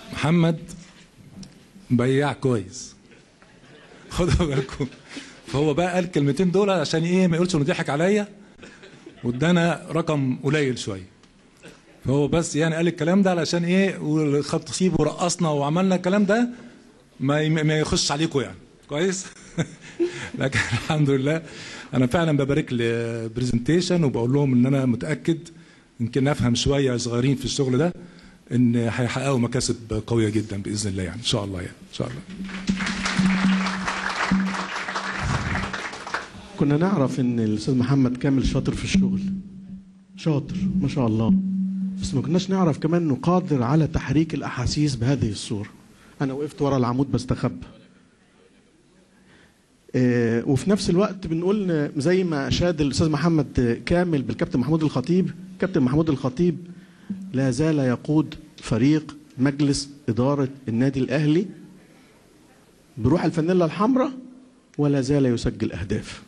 محمد بياع كويس خدوا بالكم فهو بقى قال الكلمتين دول عشان ايه ما يقولش انه ضحك عليا وادانا رقم قليل شويه فهو بس يعني قال الكلام ده علشان ايه وخد تصيب ورقصنا وعملنا الكلام ده ما ما يخش عليكم يعني كويس لكن الحمد لله انا فعلا ببارك لبرزنتيشن وبقول لهم ان انا متاكد يمكن افهم شويه صغيرين في الشغل ده ان هيحققوا مكاسب قويه جدا باذن الله يعني ان شاء الله يعني ان شاء الله كنا نعرف ان الاستاذ محمد كامل شاطر في الشغل شاطر ما شاء الله بس ما كناش نعرف كمان انه قادر على تحريك الاحاسيس بهذه الصوره انا وقفت ورا العمود بستخبى آه، وفي نفس الوقت بنقول إن زي ما اشاد الاستاذ محمد كامل بالكابتن محمود الخطيب كابتن محمود الخطيب لا زال يقود فريق مجلس اداره النادي الاهلي بروح الفانيلا الحمراء ولا زال يسجل اهداف